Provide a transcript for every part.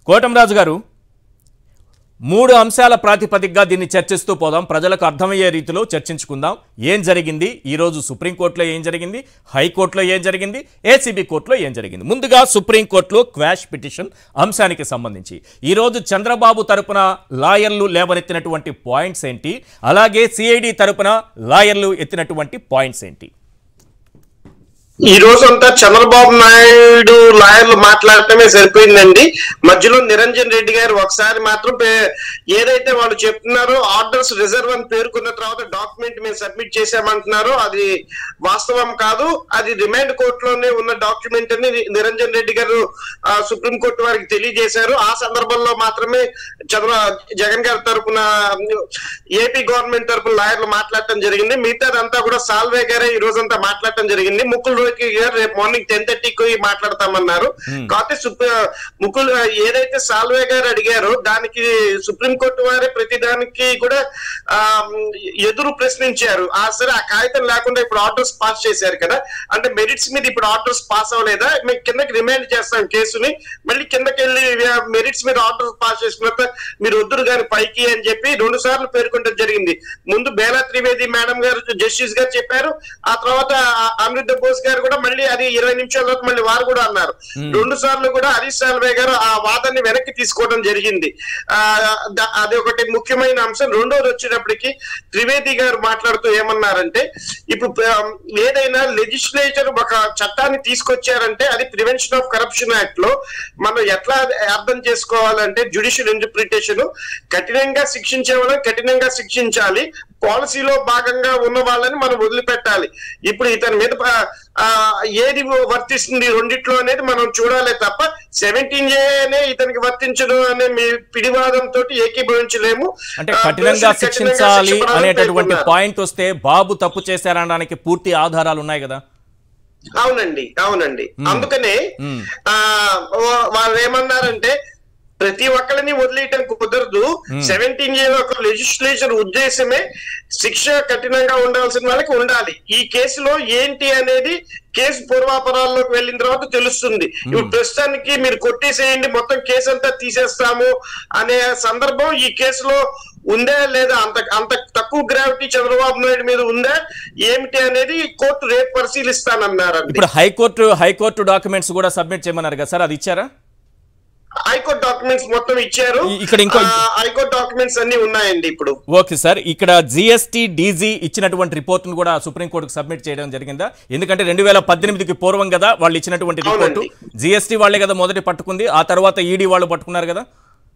కోటంరాజు గారు మూడు అంశాల ప్రాతిపదికగా దీన్ని చర్చిస్తూ పోదాం ప్రజలకు అర్థమయ్యే రీతిలో చర్చించుకుందాం ఏం జరిగింది ఈరోజు సుప్రీంకోర్టులో ఏం జరిగింది హైకోర్టులో ఏం జరిగింది ఏసీబీ కోర్టులో ఏం జరిగింది ముందుగా సుప్రీంకోర్టులో క్వాష్ పిటిషన్ అంశానికి సంబంధించి ఈరోజు చంద్రబాబు తరపున లాయర్లు లేవనెత్తినటువంటి పాయింట్స్ ఏంటి అలాగే సిఐడి తరపున లాయర్లు ఎత్తినటువంటి పాయింట్స్ ఏంటి ఈ రోజంతా చంద్రబాబు నాయుడు లాయర్లు మాట్లాడటమే సరిపోయిందండి మధ్యలో నిరంజన్ రెడ్డి గారు ఒకసారి మాత్రం పే- ఏదైతే వాళ్ళు చెప్తున్నారో ఆర్డర్స్ రిజర్వ్ అని పేర్కొన్న తర్వాత డాక్యుమెంట్ మేము సబ్మిట్ చేశామంటున్నారో అది వాస్తవం కాదు అది రిమాండ్ కోర్టులోనే ఉన్న డాక్యుమెంట్ అని ని- నిరంజన్ రెడ్డి గారు ఆ, సుప్రీం కోర్టు వారికి తెలియజేశారు ఆ సందర్భంలో మాత్రమే చంద్ర జగన్ గారి తరపున ఏపీ గవర్నమెంట్ తరపున లాయర్లు మాట్లాడటం జరిగింది మిగతాదంతా కూడా సాల్వే గారే ఈ రోజంతా మాట్లాడటం జరిగింది ముక్కుల్ రోకి గారు రేపు మార్నింగ్ టెన్ థర్టీకి మాట్లాడతామన్నారు కాకపోతే సుప్రీ ముకుల్ ఏదైతే సాల్వే గారు అడిగారో దానికి సుప్రీం కోర్టు వారే ప్రతి దానికి కూడా ఆ ఎదురు ప్రశ్నించారు ఆ సరే ఆ కాగితం లేకుండా ఇప్పుడు ఆర్డర్స్ పాస్ చేశారు కదా అంటే మెరిట్స్ మీద ఇప్పుడు ఆర్డర్స్ పాస్ అవ్వలేదా మేము కిందకి రిమైండ్ చేస్తాం కేసుని మళ్ళీ కిందకి వెళ్ళి మెరిట్స్ మీద ఆర్డర్స్ పాస్ చేసుకున్న తర్వాత మీరు వద్దురు గారి పైకి అని చెప్పి రెండు సార్లు పేర్కొనడం జరిగింది ముందు బేలా త్రివేది మేడం గారు జస్టిస్ గారు చెప్పారు ఆ తర్వాత ఆ- అనిరుద్ధ బోస్ గారు కూడా మళ్ళీ అది ఇరవై నిమిషాల తర్వాత మళ్ళీ వారు కూడా అన్నారు రెండు సార్లు కూడా హరీష్ సాల్వే గారు ఆ వాదాన్ని వెనక్కి తీసుకోవడం జరిగింది ఆ ద- అది ఒకటి ముఖ్యమైన అంశం రెండోది వచ్చేటప్పటికి త్రివేది గారు మాట్లాడుతూ ఏమన్నారంటే ఇప్పుడు ఆ, ఏదైనా లెజిస్లేచర్ ఒక చట్టాన్ని తీసుకొచ్చారంటే అది ప్రివెన్షన్ ఆఫ్ కరప్షన్ యాక్ట్ లో మనం ఎట్లా అర్థం చేసుకోవాలంటే జుడిషియల్ ఇంటర్ప్రిటేషన్ కఠినంగా శిక్షించే వాళ్ళని కఠినంగా శిక్షించాలి పాలసీలో భాగంగా ఉన్న వాళ్ళని మనం వదిలిపెట్టాలి ఇప్పుడు ఇతని మీద ప- ఆ, ఏది వర్తిస్తుంది రెండిట్లో అనేది మనం చూడాలి తప్ప సెవెంటీన్ ఏనే ఇతనికి వర్తించడం అనే మీ పిడివాదంతో ఏకీభవించలేము అంటే ఆ, కఠినంగా దోషులు శిక్షించాలి శిక్ష పడాలని అనేటటువంటి పేర్కొన్నారు. పాయింట్ వస్తే బాబు తప్పు చేశారనడానికి పూర్తి ఆధారాలు ఉన్నాయి కదా అవునండి అవునండి అందుకనే మ్మ్. ఆ వా- వాళ్ళు ఏమన్నారంటే ప్రతి ఒక్కరిని వదిలేయటం కుదరదు సెవెంటీన్ ఇయర్ ఒక లెజిస్లేచర్ ఉద్దేశమే శిక్ష కఠినంగా ఉండాల్సిన వాళ్ళకి ఉండాలి ఈ కేసులో ఏంటి అనేది కేసు పూర్వాపరాల్లోకి వెళ్ళిన తర్వాత తెలుస్తుంది ఇప్పుడు ప్రస్తుతానికి మీరు కొట్టేసేయండి మొత్తం కేసు అంతా తీసేస్తాము అనే సందర్భం ఈ కేసులో ఉందా లేదా అంత అంత తక్కువ గ్రావిటీ చంద్రబాబు నాయుడు మీద ఉందా ఏమిటి అనేది కోర్టు రేపు పరిశీలిస్తానన్నారండి ఇప్పుడు హైకోర్టు హైకోర్టు డాక్యుమెంట్స్ కూడా సబ్మిట్ చేయమన్నారు కదా సార్ అది ఇచ్చారా హైకోర్టు డాక్యుమెంట్స్ మొత్తం ఇచ్చారు ఈ- ఇక్కడ ఇంకో- ఆ, హైకోర్టు డాక్యుమెంట్స్ అన్ని ఉన్నాయండి ఇప్పుడు ఓకే సార్ ఇక్కడ జిఎస్టీ డీజీ ఇచ్చినటువంటి రిపోర్ట్ను కూడా సుప్రీంకోర్టుకు సబ్మిట్ చేయడం జరిగిందా ఎందుకంటే రెండు వేల పద్దెనిమిదికి పూర్వం కదా వాళ్ళు ఇచ్చినటువంటి రిపోర్టు అవునండి. జిఎస్టీ వాళ్ళే కదా మొదటి పట్టుకుంది ఆ తర్వాత ఈడీ వాళ్ళు పట్టుకున్నారు కదా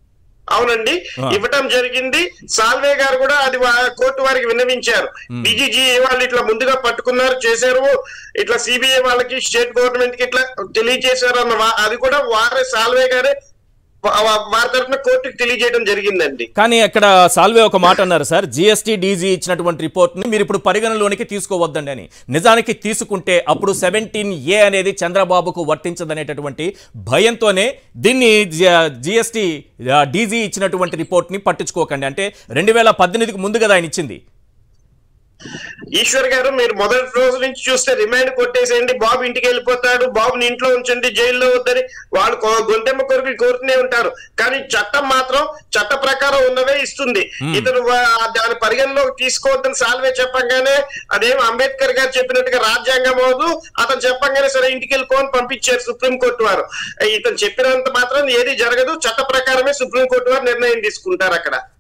అవునండి ఆ. ఇవ్వటం జరిగింది సాల్వే గారు కూడా అది వా- కోర్టు వారికి విన్నవించారు డీజీజీ వాళ్ళు ఇట్లా ముందుగా పట్టుకున్నారు చేశారు ఇట్లా సిబిఐ వాళ్ళకి స్టేట్ గవర్నమెంట్ కి ఇట్లా తెలియజేశారు అన్న వా- అది కూడా వారే సాల్వే గారే వా- వా- వారి తరఫున కోర్టుకి తెలియజేయడం జరిగిందండి కానీ అక్కడ సాల్వే ఒక మాట అన్నారు సార్ జిఎస్టీ డీజీ ఇచ్చినటువంటి రిపోర్ట్ని మీరు ఇప్పుడు పరిగణలోనికి తీసుకోవద్దండి అని నిజానికి తీసుకుంటే అప్పుడు సెవెంటీన్ ఏ అనేది చంద్రబాబుకు వర్తించదనేటటువంటి భయంతోనే దీన్ని జిఎస్టీ డీజీ ఇచ్చినటువంటి రిపోర్ట్ని పట్టించుకోకండి అంటే రెండు వేల పద్దెనిమిదికి ముందు కదా ఆయన ఇచ్చింది ఈశ్వర్ గారు మీరు మొదటి రోజు నుంచి చూస్తే రిమాండ్ కొట్టేసేయండి బాబు ఇంటికి వెళ్ళిపోతాడు బాబుని ఇంట్లో ఉంచండి జైల్లో వద్దని వాళ్ళు కొ- గొంతెమ్మ కొరకు కోరుతూనే ఉంటారు కానీ చట్టం మాత్రం చట్ట ప్రకారం ఉన్నవే ఇస్తుంది ఇతను వా- దాని పరిగణలోకి తీసుకోవద్దని సాల్వే చెప్పంగానే అదేం అంబేద్కర్ గారు చెప్పినట్టుగా రాజ్యాంగం అవదు అతను చెప్పంగానే సరే ఇంటికి వెళ్ళిపోని పంపించారు సుప్రీం కోర్టు వారు ఇతను చెప్పినంత మాత్రం ఏది జరగదు చట్ట ప్రకారమే సుప్రీం కోర్టు వారు నిర్ణయం తీసుకుంటారు అక్కడ